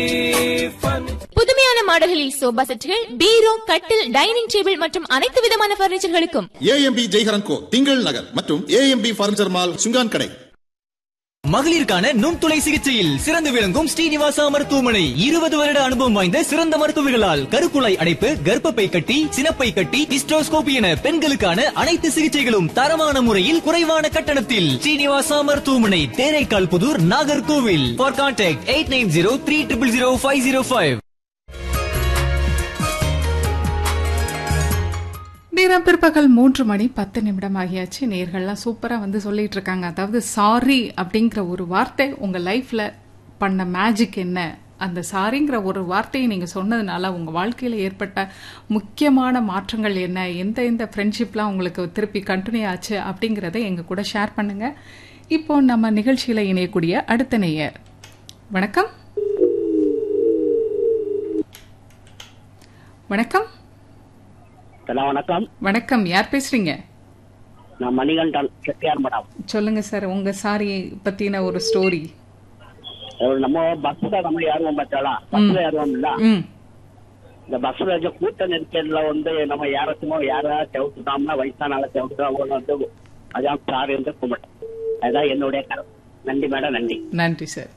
புதுமையான மாடல்களில் சோபா செட்டுகள் பீரோ கட்டில் dining table மற்றும் அனைத்து விதமான பர்னிச்சர்களுக்கும் ஏஎம்பி ஜெய்ஹரன் கோ திங்கள் நகர் மற்றும் ஏஎம்பி பர்னிச்சர் மால் சுங்கான் கடை மகளிருக்கான நுண்துளை சிகிச்சையில் சிறந்து விளங்கும் ஸ்ரீனிவாசா மருத்துவமனை இருபது வருட அனுபவம் வாய்ந்த சிறந்த மருத்துவர்களால் கருக்குழாய் அடைப்பு கர்ப்பப்பை கட்டி சினப்பை கட்டி டிஸ்ட்ரோஸ்கோபி என பெண்களுக்கான அனைத்து சிகிச்சைகளும் தரமான முறையில் குறைவான கட்டணத்தில் ஸ்ரீனிவாசா மருத்துவமனை Theraikkal Puthur Nagercoil for contact eight nine zero three triple zero five zero five நேரம் பிற்பகல் மூன்று மணி பத்து நிமிடம் ஆகியாச்சு நேர்கள்லாம் சூப்பராக வந்து சொல்லிட்டு இருக்காங்க அதாவது சாரி அப்படிங்கிற ஒரு வார்த்தை உங்கள் லைஃப்பில் பண்ண மேஜிக் என்ன அந்த சாரிங்கிற ஒரு வார்த்தையை நீங்கள் சொன்னதுனால உங்கள் வாழ்க்கையில் ஏற்பட்ட முக்கியமான மாற்றங்கள் என்ன எந்த எந்த ஃப்ரெண்ட்ஷிப்லாம் உங்களுக்கு திருப்பி கண்டினியூ ஆச்சு அப்படிங்கிறத எங்கள் கூட ஷேர் பண்ணுங்கள் இப்போ நம்ம நிகழ்ச்சியில் இணையக்கூடிய அடுத்த நேயர் வணக்கம் வணக்கம் ஹலோ வணக்கம் வணக்கம் யார் பேசுறீங்க நான் மணிகண்டன் செட்டியார் மேடம் சொல்லுங்க சார் உங்க சாரி பத்தின ஒரு ஸ்டோரி ஒரு நம்ம பஸ்ல நம்ம ஏறுவோம் பார்த்தாலாம் பஸ்ல ஏறுவோம் இல்ல ம் இந்த பஸ்ல இருக்க கூட்ட நெரிக்கல்ல வந்து நம்ம ஏறச்சுமோ யாரா செவுட்டுட்டோம்னா வயசானால செவுட்டு அவங்க வந்து அதான் சார் என்று கும்பிட்டோம் அதான் என்னுடைய கருத்து நன்றி மேடம் நன்றி நன்றி சார்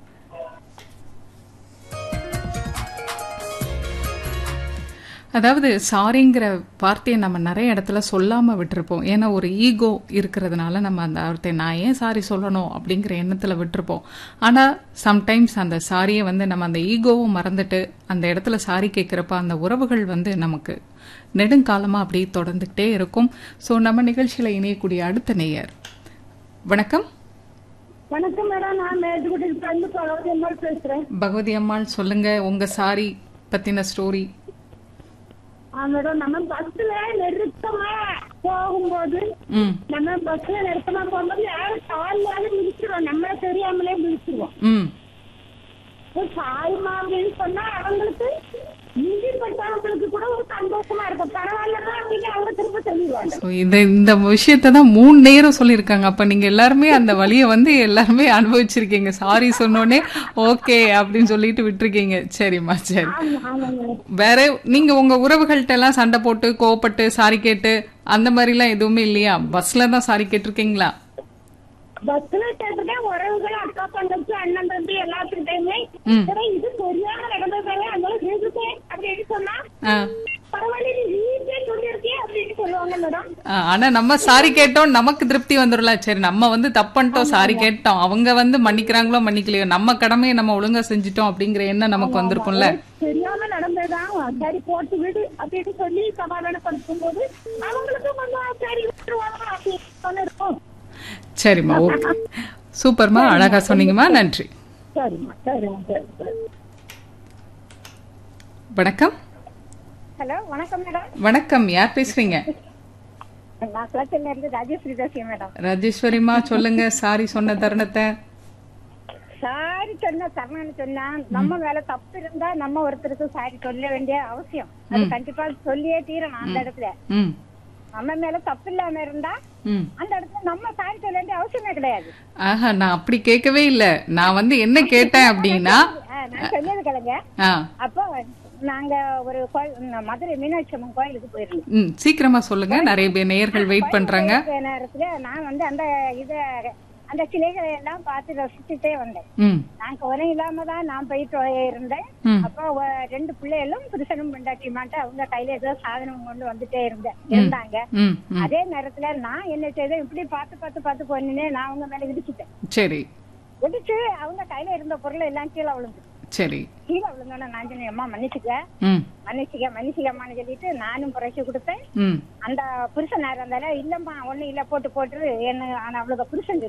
அதாவது சாரிங்கிற வார்த்தையை நம்ம நிறைய இடத்துல சொல்லாம விட்டுருப்போம் ஏன்னா ஒரு ஈகோ இருக்கிறதுனால நம்ம அந்த வார்த்தையை நான் ஏன் சாரி சொல்லணும் அப்படிங்கிற எண்ணத்துல விட்டுருப்போம் ஆனா சம்டைம்ஸ் அந்த சாரியை வந்து நம்ம அந்த ஈகோவை மறந்துட்டு அந்த இடத்துல சாரி கேட்குறப்ப அந்த உறவுகள் வந்து நமக்கு நெடுங்காலமா அப்படியே தொடர்ந்துகிட்டே இருக்கும் ஸோ நம்ம நிகழ்ச்சியில இணையக்கூடிய அடுத்த நேயர் வணக்கம் வணக்கம் மேடம் நான் மேட்டுக்குட்டியில இருந்து பகவதி அம்மாள் பேசுறேன் பகவதி அம்மாள் சொல்லுங்க உங்க சாரி பத்தின ஸ்டோரி ஆ மேடம் நம்ம பஸ்ல நிறுத்தமா போகும்போது ம் நம்ம பஸ்ல நிறுத்தமா போகும்போது யாரும் காலால மிதிச்சிருவோம் நம்ம தெரியாமலே மிதிச்சிருவோம் ம் சாய்மா அப்படின்னு சொன்னா அவங்களுக்கு மிதி பட்டவங்களுக்கு கூட ஒரு சந்தோஷமா இருக்கும் பரவாயில்லதான் அப்படின்னு அவங்க திரும்ப சொல்லிடுவாங்க ஸோ இந்த இந்த விஷயத்தை தான் மூணு நேரம் சொல்லியிருக்காங்க அப்ப நீங்க எல்லாருமே அந்த வழியை வந்து எல்லாருமே அனுபவிச்சிருக்கீங்க சாரி சொன்னோடனே ஓகே அப்படின்னு சொல்லிட்டு விட்டுருக்கீங்க சரிம்மா சரி ஆமா ஆமாங்க வேற நீங்க உங்க உறவுகள்கிட்ட எல்லாம் சண்டை போட்டு கோவப்பட்டு சாரி கேட்டு அந்த மாதிரிலாம் எதுவுமே இல்லையா பஸ்ல தான் சாரி கேட்டிருக்கீங்களா பஸ்ல கேட்டுட்டேன் உறவுகள் அக்கா தங்கச்சி அண்ணன் தம்பி எல்லாத்துக்கிட்டையுமே ம். சரி, இது தெரியாம நடந்ததாங்க அதனால கேட்டுட்டேன் அப்படின்னு சொன்னா ஆ. பரவாயில்ல நீ நீட்டே சொல்லியிருக்கிய அப்படின்னு சொல்லுவாங்க மேடம் ஆ, ஆனா நம்ம சாரி கேட்டோம் நமக்கு திருப்தி வந்துடும்ல சரி நம்ம வந்து தப்பன்ட்டோம் சாரி கேட்டோம் அவங்க வந்து மன்னிக்கிறாங்களோ மன்னிக்கலையோ நம்ம கடமையை நம்ம ஒழுங்கா செஞ்சுட்டோம் அப்படிங்கிற எண்ணம் நமக்கு வந்திருக்கும்ல தெரியாம நடந்ததுதான் சரி போட்டு விடு அப்படின்னு சொல்லி சமாதானப்படுத்தும் போது அவங்களுக்கு கொஞ்சம் சரி விட்டுருவாங்க அப்படின்னு இருக்கும் சரிம்மா ஓகே சூப்பர்மா அழகா சொன்னீங்கம்மா நன்றி சரிம்மா சரிம்மா சரி சரி வணக்கம் ஹலோ வணக்கம் மேடம் வணக்கம் யார் பேசுறீங்க நான் குளத்துல இருந்து ராஜேஸ்வரி பேசுறேன் மேடம் ராஜேஸ்வரிமா சொல்லுங்க சாரி சொன்ன தருணத்தை சாரி சொன்ன சரணன்னு சொன்னா நம்ம மேல தப்பு இருந்தா நம்ம ஒருத்தருக்கு சாரி சொல்ல வேண்டிய அவசியம் அது கண்டிப்பா சொல்லியே தீரணும் அந்த இடத்துல ம் நம்ம மேல தப்பு இல்லாம இருந்தா ம் அந்த இடத்துல நம்ம சாரி சொல்ல வேண்டிய அவசியமே கிடையாது ஆஹா நான் அப்படி கேட்கவே இல்ல நான் வந்து என்ன கேட்டேன் அப்படின்னா ஆ, நான் சொன்னது கிழங்க ஆ அப்போ நாங்க ஒரு கோயில் மதுரை மீனாட்சி அம்மன் கோயிலுக்கு போயிருந்தோம் ம் சீக்கிரமா சொல்லுங்க நிறைய பேர் நேயர்கள் வெயிட் பண்றாங்க போயிருந்த நேரத்துல நான் வந்து அந்த இத அந்த சிலைகளை எல்லாம் பார்த்து ரசிச்சுட்டே வந்தேன் ம் நான் குறை இல்லாம தான் நான் போயிட்டு இருந்தேன் ம். அப்போ ஒ- ரெண்டு பிள்ளைகளும் புருஷனும் பெண்டாட்டியுமான்ட்டு அவங்க கையில ஏதோ சாதனம் கொண்டு வந்துட்டே இருந்தேன் இருந்தாங்க ம் ம் அதே நேரத்துல நான் என்ன செய்தேன் இப்படி பார்த்து பார்த்து பார்த்து போனேனே நான் அவங்க மேல இடிச்சுட்டேன் சரி இடிச்சு அவங்க கையில இருந்த பொருள் எல்லாம் கீழே விழுந்து சரி கீழே விழுந்தோன்னே நான் சொன்னேன் அம்மா மன்னிச்சுக்க ம் மன்னிச்சிக்க மன்னிச்சிக்கம்மான்னு சொல்லிட்டு நானும் புரட்சி கொடுத்தேன் ம் அந்த புருஷன் இருந்தால இல்லம்மா ஒண்ணு இல்ல போட்டு போட்டு என்ன ஆனா அவளுக்கு புருஷன்